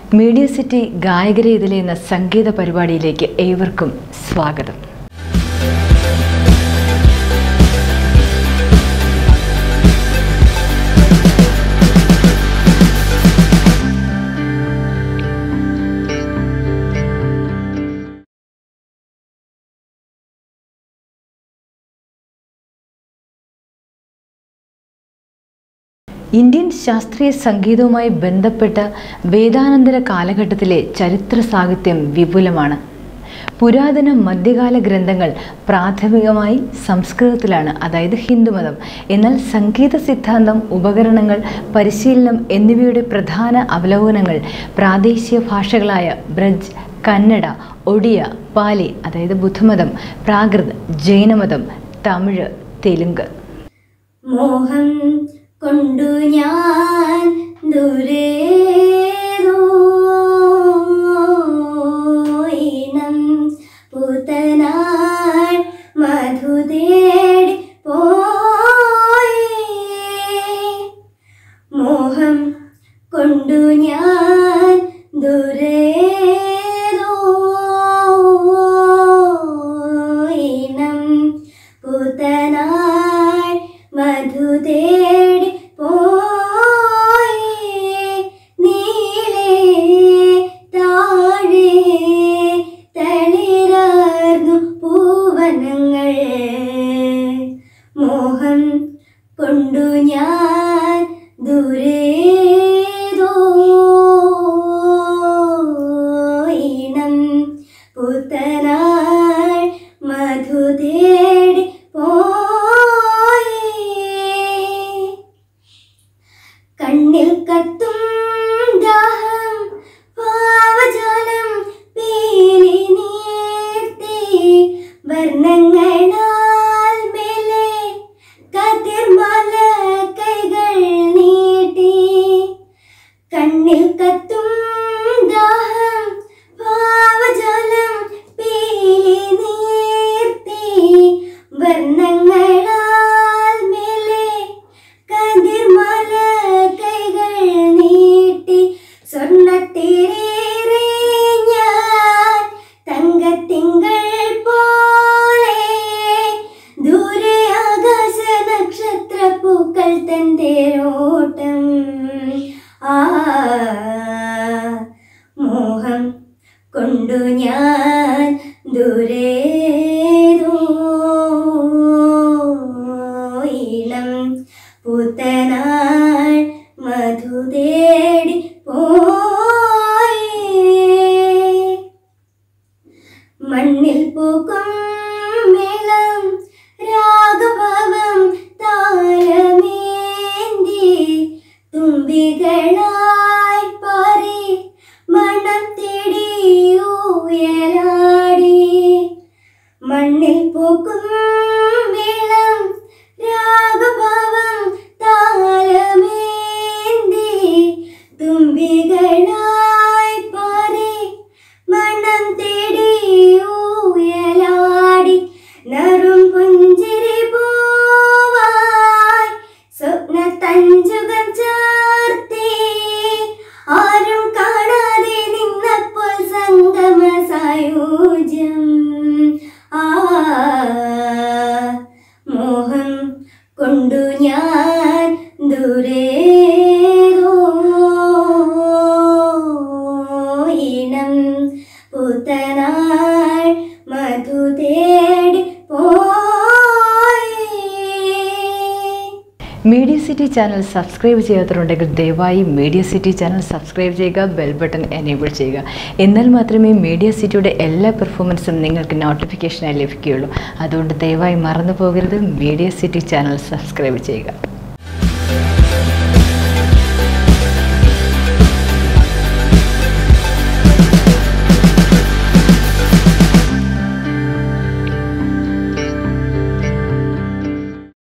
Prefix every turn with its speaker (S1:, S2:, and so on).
S1: media city ഗായകരെ ഇതിലെ എന്ന സംഗീത പരിപാടിയിലേക്ക് ഏവർക്കും സ്വാഗതം ഇന്ത്യൻ ശാസ്ത്രീയ സംഗീതവുമായി ബന്ധപ്പെട്ട വേദാനന്തര കാലഘട്ടത്തിലെ ചരിത്ര സാഹിത്യം വിപുലമാണ് പുരാതന മധ്യകാല ഗ്രന്ഥങ്ങൾ പ്രാഥമികമായി സംസ്കൃതത്തിലാണ് അതായത് ഹിന്ദുമതം എന്നാൽ സംഗീത സിദ്ധാന്തം ഉപകരണങ്ങൾ പരിശീലനം എന്നിവയുടെ പ്രധാന അവലോകനങ്ങൾ പ്രാദേശിക ഭാഷകളായ ബ്രജ് കന്നഡ ഒഡിയ പാലി അതായത് ബുദ്ധമതം പ്രാകൃത് ജൈനമതം തമിഴ് തെലുങ്ക്
S2: മോഹം കൊണ്ടു ഞാൻ ദുരേണം പുതനാൾ മധു തേടി പോയി മോഹം കൊണ്ടു ഞാൻ ദുരേണം പുതനാൾ മധു തേടി പോയി നീളേ താഴെ തളിരാർന്നു പൂവനങ്ങൾ മോഹം കൊണ്ടു ഞാൻ ദൂരേതോയിണം പുത്തനാൾ മധു തേടി പോയി കണ്ണിൽ കത്തും ദാഹം ഭാവജാലം പീലി നീർത്തി വർണ്ണങ്ങളാൽ മേലെ കതിർമല കൈകൾ നീട്ടി കണ്ണിൽ കത്തും ദാഹം ഭാവജാലം പീലി നീർത്തി വർണ്ണങ്ങളാൽ മേലെ കതിർമല കൈകൾ നീട്ടി സ്വർണ്ണത്തിരേറെ ഞാൻ തങ്കത്തിങ്കൾ പോലെ ദൂരെ ആകാശ നക്ഷത്ര പൂക്കൾ തന്തേരോട്ടം ആ മോഹം കൊണ്ടു ഞാൻ ദൂരേതോയിണം പുത്തനാൾ മധു തേടി പോയി മണ്ണിൽ പൂക്കും മേളം രാഗഭാവം താരമേന്തി തുമ്പികളായി പാറി മണം തേടി ഉയരാടി മണ്ണിൽ പൂക്കും മേളം രാഗഭാവം താരമേന്തി തുമ്പികളായി പാറി മണം തേടി ഊയലാടി നറും പുഞ്ചിരി പൂവായി സ്വപ്ന തഞ്ചുകം ചാർത്തി ആരും കാണാതെ നിന്നപ്പോൾ സംഗമ സായൂജ്യം ആ മോഹം കൊണ്ടു ഞാൻ ദൂരേതോയിണം പുത്തനാൾ മധു തേടി പോയി
S1: മീഡിയ സിറ്റി ചാനൽ സബ്സ്ക്രൈബ് ചെയ്യാത്തവരുണ്ടെങ്കിൽ ദയവായി മീഡിയ സിറ്റി ചാനൽ സബ്സ്ക്രൈബ് ചെയ്യുക ബെൽ ബട്ടൺ എനേബിൾ ചെയ്യുക എന്നാൽ മാത്രമേ മീഡിയ സിറ്റിയുടെ എല്ലാ പെർഫോമൻസും നിങ്ങൾക്ക് നോട്ടിഫിക്കേഷനായി ലഭിക്കുകയുള്ളൂ അതുകൊണ്ട് ദയവായി മറന്നു പോകരുത് മീഡിയ സിറ്റി ചാനൽ സബ്സ്ക്രൈബ് ചെയ്യുക